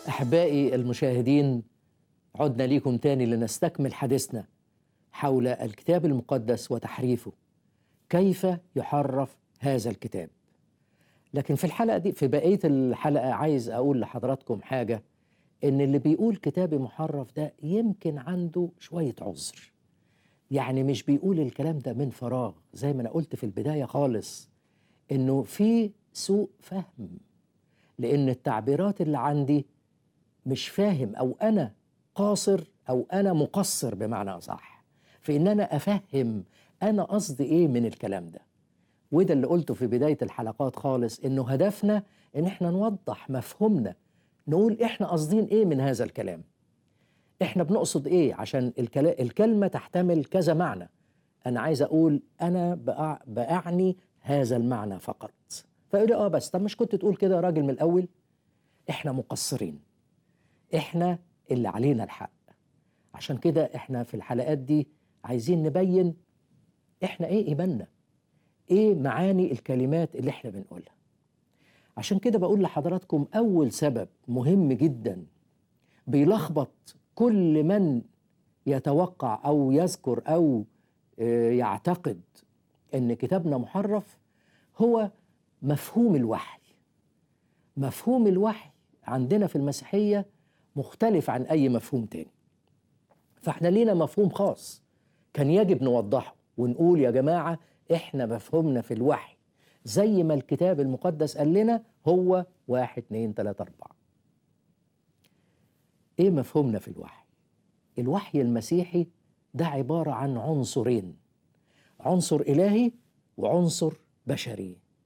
أحبائي المشاهدين عدنا ليكم تاني لنستكمل حديثنا حول الكتاب المقدس وتحريفه كيف يحرف هذا الكتاب لكن في الحلقة دي في بقية الحلقة عايز أقول لحضراتكم حاجة إن اللي بيقول كتابي محرف ده يمكن عنده شوية عذر يعني مش بيقول الكلام ده من فراغ زي ما أنا قلت في البداية خالص إنه في سوء فهم لأن التعبيرات اللي عندي مش فاهم أو أنا قاصر أو أنا مقصر بمعنى أصح في إن أنا أفهم أنا قصدي إيه من الكلام ده وده اللي قلته في بداية الحلقات خالص إنه هدفنا إن إحنا نوضح مفهومنا نقول إحنا قاصدين إيه من هذا الكلام إحنا بنقصد إيه عشان الكلا- الكلمة تحتمل كذا معنى أنا عايز أقول أنا بأع- بأعني هذا المعنى فقط فيقول لي آه بس طب مش كنت تقول كده يا راجل من الأول إحنا مقصرين إحنا اللي علينا الحق عشان كده إحنا في الحلقات دي عايزين نبين إحنا إيه إيماننا ايه معاني الكلمات اللي احنا بنقولها عشان كده بقول لحضراتكم اول سبب مهم جدا بيلخبط كل من يتوقع او يذكر او آه، يعتقد ان كتابنا محرف هو مفهوم الوحي مفهوم الوحي عندنا في المسيحيه مختلف عن اي مفهوم تاني فاحنا لينا مفهوم خاص كان يجب نوضحه ونقول يا جماعة احنا مفهومنا في الوحي زي ما الكتاب المقدس قال لنا هو واحد اتنين تلاتة أربعة ايه مفهومنا في الوحي الوحي المسيحي ده عبارة عن عنصرين عنصر إلهي وعنصر بشري